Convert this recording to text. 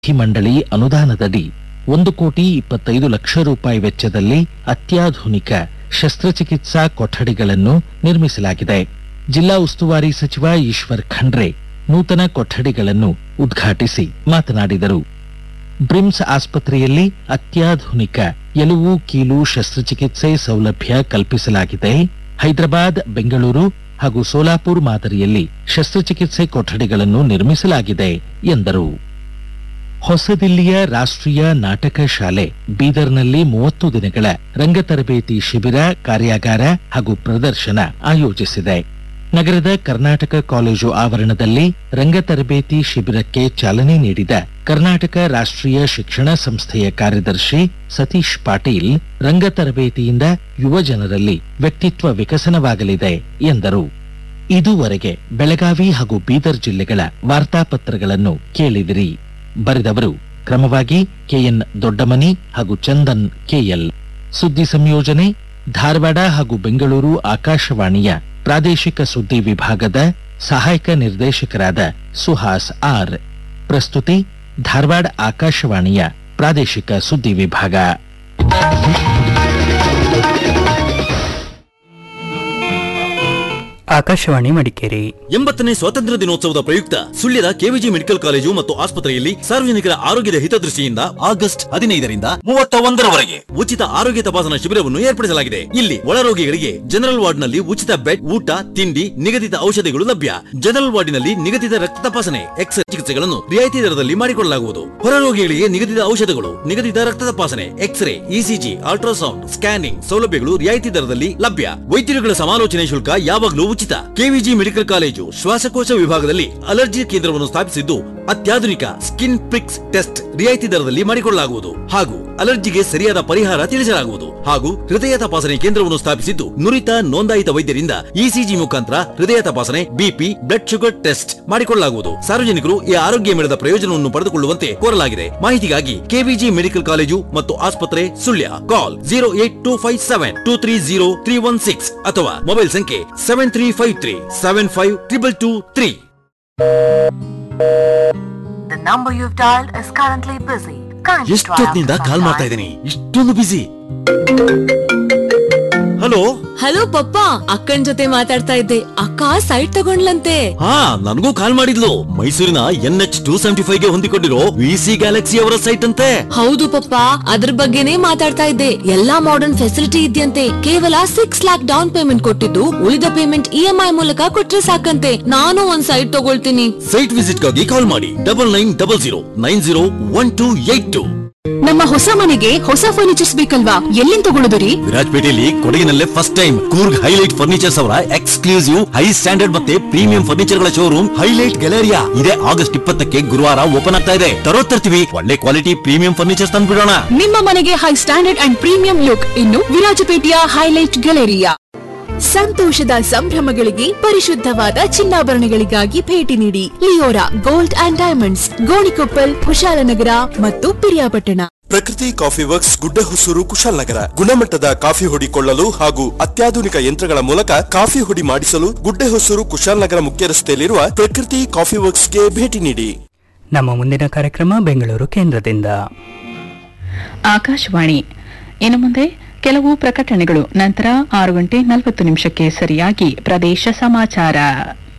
ಅಭಿವೃದ್ಧಿ ಮಂಡಳಿ ಅನುದಾನದಡಿ ಒಂದು ಕೋಟಿ ಇಪ್ಪತ್ತೈದು ಲಕ್ಷ ರೂಪಾಯಿ ವೆಚ್ಚದಲ್ಲಿ ಅತ್ಯಾಧುನಿಕ ಶಸ್ತ್ರಚಿಕಿತ್ಸಾ ಕೊಠಡಿಗಳನ್ನು ನಿರ್ಮಿಸಲಾಗಿದೆ ಜಿಲ್ಲಾ ಉಸ್ತುವಾರಿ ಸಚಿವ ಈಶ್ವರ್ ಖಂಡ್ರೆ ನೂತನ ಕೊಠಡಿಗಳನ್ನು ಉದ್ಘಾಟಿಸಿ ಮಾತನಾಡಿದರು ಬ್ರಿಮ್ಸ್ ಆಸ್ಪತ್ರೆಯಲ್ಲಿ ಅತ್ಯಾಧುನಿಕ ಎಲುವು ಕೀಲು ಶಸ್ತ್ರಚಿಕಿತ್ಸೆ ಸೌಲಭ್ಯ ಕಲ್ಪಿಸಲಾಗಿದೆ ಹೈದರಾಬಾದ್ ಬೆಂಗಳೂರು ಹಾಗೂ ಸೋಲಾಪುರ್ ಮಾದರಿಯಲ್ಲಿ ಶಸ್ತ್ರಚಿಕಿತ್ಸೆ ಕೊಠಡಿಗಳನ್ನು ನಿರ್ಮಿಸಲಾಗಿದೆ ಎಂದರು ಹೊಸದಿಲ್ಲಿಯ ರಾಷ್ಟ್ರೀಯ ನಾಟಕ ಶಾಲೆ ಬೀದರ್ನಲ್ಲಿ ಮೂವತ್ತು ದಿನಗಳ ರಂಗ ತರಬೇತಿ ಶಿಬಿರ ಕಾರ್ಯಾಗಾರ ಹಾಗೂ ಪ್ರದರ್ಶನ ಆಯೋಜಿಸಿದೆ ನಗರದ ಕರ್ನಾಟಕ ಕಾಲೇಜು ಆವರಣದಲ್ಲಿ ರಂಗ ತರಬೇತಿ ಶಿಬಿರಕ್ಕೆ ಚಾಲನೆ ನೀಡಿದ ಕರ್ನಾಟಕ ರಾಷ್ಟ್ರೀಯ ಶಿಕ್ಷಣ ಸಂಸ್ಥೆಯ ಕಾರ್ಯದರ್ಶಿ ಸತೀಶ್ ಪಾಟೀಲ್ ರಂಗ ತರಬೇತಿಯಿಂದ ಯುವ ಜನರಲ್ಲಿ ವ್ಯಕ್ತಿತ್ವ ವಿಕಸನವಾಗಲಿದೆ ಎಂದರು ಇದುವರೆಗೆ ಬೆಳಗಾವಿ ಹಾಗೂ ಬೀದರ್ ಜಿಲ್ಲೆಗಳ ವಾರ್ತಾಪತ್ರಗಳನ್ನು ಕೇಳಿದಿರಿ ಬರೆದವರು ಕ್ರಮವಾಗಿ ಕೆಎನ್ ದೊಡ್ಡಮನಿ ಹಾಗೂ ಚಂದನ್ ಕೆಎಲ್ ಸುದ್ದಿ ಸಂಯೋಜನೆ ಧಾರವಾಡ ಹಾಗೂ ಬೆಂಗಳೂರು ಆಕಾಶವಾಣಿಯ ಪ್ರಾದೇಶಿಕ ಸುದ್ದಿ ವಿಭಾಗದ ಸಹಾಯಕ ನಿರ್ದೇಶಕರಾದ ಸುಹಾಸ್ ಆರ್ ಪ್ರಸ್ತುತಿ ಧಾರವಾಡ ಆಕಾಶವಾಣಿಯ ಪ್ರಾದೇಶಿಕ ಸುದ್ದಿ ವಿಭಾಗ ಆಕಾಶವಾಣಿ ಮಡಿಕೇರಿ ಎಂಬತ್ತನೇ ಸ್ವಾತಂತ್ರ್ಯ ದಿನೋತ್ಸವದ ಪ್ರಯುಕ್ತ ಸುಳ್ಯದ ಕೆವಿಜಿ ಮೆಡಿಕಲ್ ಕಾಲೇಜು ಮತ್ತು ಆಸ್ಪತ್ರೆಯಲ್ಲಿ ಸಾರ್ವಜನಿಕರ ಆರೋಗ್ಯದ ಹಿತದೃಷ್ಟಿಯಿಂದ ಆಗಸ್ಟ್ ಹದಿನೈದರಿಂದ ಮೂವತ್ತ ಒಂದರವರೆಗೆ ಉಚಿತ ಆರೋಗ್ಯ ತಪಾಸಣಾ ಶಿಬಿರವನ್ನು ಏರ್ಪಡಿಸಲಾಗಿದೆ ಇಲ್ಲಿ ಒಳರೋಗಿಗಳಿಗೆ ಜನರಲ್ ವಾರ್ಡ್ನಲ್ಲಿ ಉಚಿತ ಬೆಡ್ ಊಟ ತಿಂಡಿ ನಿಗದಿತ ಔಷಧಿಗಳು ಲಭ್ಯ ಜನರಲ್ ವಾರ್ಡಿನಲ್ಲಿ ನಿಗದಿತ ರಕ್ತ ತಪಾಸಣೆ ಎಕ್ಸ್ ಚಿಕಿತ್ಸೆಗಳನ್ನು ರಿಯಾಯಿತಿ ದರದಲ್ಲಿ ಮಾಡಿಕೊಳ್ಳಲಾಗುವುದು ಹೊರರೋಗಿಗಳಿಗೆ ನಿಗದಿತ ಔಷಧಗಳು ನಿಗದಿತ ರಕ್ತ ತಪಾಸಣೆ ಎಕ್ಸ್ರೇ ಇಸಿಜಿ ಅಲ್ಟ್ರಾಸೌಂಡ್ ಸ್ಕ್ಯಾನಿಂಗ್ ಸೌಲಭ್ಯಗಳು ರಿಯಾಯಿತಿ ದರದಲ್ಲಿ ಲಭ್ಯ ವೈದ್ಯರುಗಳ ಸಮಾಲೋಚನೆ ಶುಲ್ಕ ಯಾವಾಗಲೂ ಉಚಿತ ಕೆವಿಜಿ ಮೆಡಿಕಲ್ ಕಾಲೇಜು ಶ್ವಾಸಕೋಶ ವಿಭಾಗದಲ್ಲಿ ಅಲರ್ಜಿ ಕೇಂದ್ರವನ್ನು ಸ್ಥಾಪಿಸಿದ್ದು ಅತ್ಯಾಧುನಿಕ ಸ್ಕಿನ್ ಪ್ರಿಕ್ಸ್ ಟೆಸ್ಟ್ ರಿಯಾಯಿತಿ ದರದಲ್ಲಿ ಮಾಡಿಕೊಳ್ಳಲಾಗುವುದು ಹಾಗೂ ಅಲರ್ಜಿಗೆ ಸರಿಯಾದ ಪರಿಹಾರ ತಿಳಿಸಲಾಗುವುದು ಹಾಗೂ ಹೃದಯ ತಪಾಸಣೆ ಕೇಂದ್ರವನ್ನು ಸ್ಥಾಪಿಸಿದ್ದು ನುರಿತ ನೋಂದಾಯಿತ ವೈದ್ಯರಿಂದ ಇಸಿಜಿ ಮುಖಾಂತರ ಹೃದಯ ತಪಾಸಣೆ ಬಿಪಿ ಬ್ಲಡ್ ಶುಗರ್ ಟೆಸ್ಟ್ ಮಾಡಿಕೊಳ್ಳಲಾಗುವುದು ಸಾರ್ವಜನಿಕರು ಈ ಆರೋಗ್ಯ ಮೇಳದ ಪ್ರಯೋಜನವನ್ನು ಪಡೆದುಕೊಳ್ಳುವಂತೆ ಕೋರಲಾಗಿದೆ ಮಾಹಿತಿಗಾಗಿ ಕೆವಿಜಿ ಮೆಡಿಕಲ್ ಕಾಲೇಜು ಮತ್ತು ಆಸ್ಪತ್ರೆ Sullia call zero eight two five seven two three zero three one six ಅಥವಾ ಮೊಬೈಲ್ ಸಂಖ್ಯೆ seven three five three seven five triple two three The number you've dialed is currently busy. Kindly try ಎಷ್ಟೊತ್ತಿನಿಂದ after call some ಮಾಡ್ತಾ time. ಇದ್ದೀನಿ ಇಷ್ಟೊಂದು ಬಿಸಿ hello hello ಪಪ್ಪ ಅಕ್ಕನ್ ಜೊತೆ ಮಾತಾಡ್ತಾ ಇದ್ದೆ ಅಕ್ಕ ಸೈಟ್ ತಗೊಂಡ್ಲಂತೆ ಹಾ ನನಗೂ ಕಾಲ್ ಮಾಡಿದ್ಲು ಮೈಸೂರಿನ N H two seventy five ಗೆ ಹೊಂದಿಕೊಂಡಿರೋ ವಿ ಸಿ ಗ್ಯಾಲಕ್ಸಿ ಅವರ ಸೈಟ್ ಅಂತೆ ಹೌದು ಪಪ್ಪ ಅದ್ರ ಬಗ್ಗೆನೇ ಮಾತಾಡ್ತಾ ಇದ್ದೆ ಎಲ್ಲಾ ಮಾಡರ್ನ್ ಫೆಸಿಲಿಟಿ ಇದೆಯಂತೆ ಕೇವಲ ಸಿಕ್ಸ್ ಲ್ಯಾಕ್ ಡೌನ್ ಪೇಮೆಂಟ್ ಕೊಟ್ಟಿದ್ದು ಉಳಿದ ಪೇಮೆಂಟ್ ಇ ಎಂ ಐ ಮೂಲಕ ಕೊಟ್ರೆ ಸಾಕಂತೆ ನಾನು ಒಂದ್ ಸೈಟ್ ತಗೊಳ್ತೀನಿ ಸೈಟ್ ವಿಸಿಟ್ ಗಾಗಿ ಕಾಲ್ ಮಾಡಿ double nine double zero nine zero one two eight two ನಮ್ಮ ಹೊಸ ಮನೆಗೆ ಹೊಸ ಫರ್ನಿಚರ್ಸ್ ಬೇಕಲ್ವಾ ಎಲ್ಲಿಂದ ತಗೊಳ್ಳೋದ್ರಿ ವಿರಾಜಪೇಟೆಯಲ್ಲಿ ಕೊಡಗಿನಲ್ಲೇ first time Coorg highlight furnitures ಅವರ ಎಕ್ಸ್ಕ್ಲೂಸಿವ್ ಹೈ ಸ್ಟ್ಯಾಂಡರ್ಡ್ ಮತ್ತೆ ಪ್ರೀಮಿಯಂ ಫರ್ನಿಚರ್ ಗಳ ಶೋರೂಮ್ ಹೈಲೈಟ್ ಗ್ಯಾಲರಿಯಾ ಇದೇ ಆಗಸ್ಟ್ ಇಪ್ಪತ್ತಕ್ಕೆ ಗುರುವಾರ ಓಪನ್ ಆಗ್ತಾ ಇದೆ ತರೋ ತರ್ತೀವಿ ಒಳ್ಳೆ ಕ್ವಾಲಿಟಿ ಪ್ರೀಮಿಯಂ ಫರ್ನಿಚರ್ಸ್ ತಂದ್ಬಿಡೋಣ ನಿಮ್ಮ ಮನೆಗೆ high standard and premium look ಇನ್ನು ವಿರಾಜಪೇಟೆಯ ಹೈಲೈಟ್ ಗ್ಯಾಲರಿಯಾ ಸಂತೋಷದ ಸಂಭ್ರಮಗಳಿಗೆ ಪರಿಶುದ್ಧವಾದ ಚಿನ್ನಾಭರಣಗಳಿಗಾಗಿ ಭೇಟಿ ನೀಡಿ Leora gold and diamonds Gonikoppal Kushalnagar ಮತ್ತು ಪಿರಿಯಾಪಟ್ಟಣ ಪ್ರಕೃತಿ ಕಾಫಿ ವರ್ಕ್ಸ್ ಗುಡ್ಡೆ ಹೊಸೂರು ಕುಶಾಲನಗರ ಗುಣಮಟ್ಟದ ಕಾಫಿ ಹುಡಿ ಕೊಳ್ಳಲು ಹಾಗೂ ಅತ್ಯಾಧುನಿಕ ಯಂತ್ರಗಳ ಮೂಲಕ ಕಾಫಿ ಹುಡಿ ಮಾಡಿಸಲು ಗುಡ್ಡೆ ಹೊಸೂರು ಕುಶಾಲನಗರ ಮುಖ್ಯ ರಸ್ತೆಯಲ್ಲಿರುವ ಪ್ರಕೃತಿ ಕಾಫಿ ವರ್ಕ್ಸ್ಗೆ ಭೇಟಿ ನೀಡಿ ನಮ್ಮ ಮುಂದಿನ ಕಾರ್ಯಕ್ರಮ ಬೆಂಗಳೂರು ಕೇಂದ್ರದಿಂದ ಆಕಾಶವಾಣಿ ಇನ್ನು ಮುಂದೆ ಕೆಲವು ಪ್ರಕಟಣೆಗಳು ನಂತರ ಆರು ಗಂಟೆ ನಲವತ್ತು ನಿಮಿಷಕ್ಕೆ ಸರಿಯಾಗಿ ಪ್ರದೇಶ ಸಮಾಚಾರ